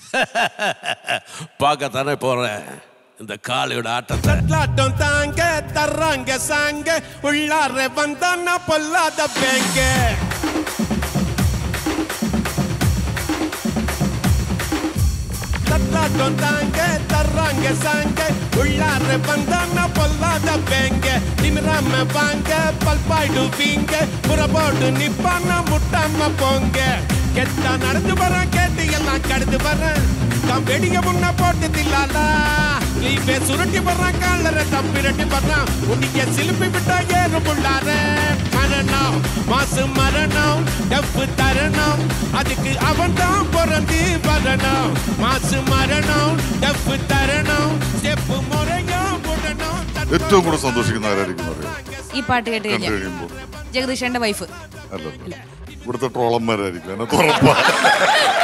பார்க்கத்தானே போறேன் இந்த காளையோட ஆட்டத்தை தட்லாட்டம் தாங்க தர்றாங்க சாங்க உள்ளார வந்தான்னா பொல்லாத பேங்க தட்லாட்டம் தாங்க தர்றாங்க சாங்க உள்ளார வந்தான்னா பொல்லாத பேங்க நிமிராம வாங்க பல்பாயிடுவீங்க புறப்போட்டு நிப்பான்னா முட்டாம போங்க கெட்டா நடந்து வரேன் கேட்டு எல்லாம் கடந்து வரேன் தான் வெடிக்க முன்ன போட்டு தில்லாலா லீவே சுருட்டி வர்றான் காலர தப்பிரட்டி வர்றான் உன்னிக்க சிலுப்பி விட்டா ஏறு புள்ளார மரணம் மாசு மரணம் டப்பு தரணும் அதுக்கு அவன் தான் பிறந்து வரணும் மாசு மரணம் டப்பு தரணும் ஸ்டெப்பு முறையும் விடணும் ഏറ്റവും കൂടുതൽ സന്തോഷിക്കുന്ന ആരായിരിക്കും അറിയാം ഈ പാട്ട് കേട്ട് കണ്ടു കഴിഞ്ഞാൽ കഴിയുമ്പോൾ ജഗദീഷന്റെ വൈഫ് അല്ലല്ലോ ഇവിടുത്തെ ട്രോളന്മാരായിരിക്കും അതിനകത്ത് ഉറപ്പാണ്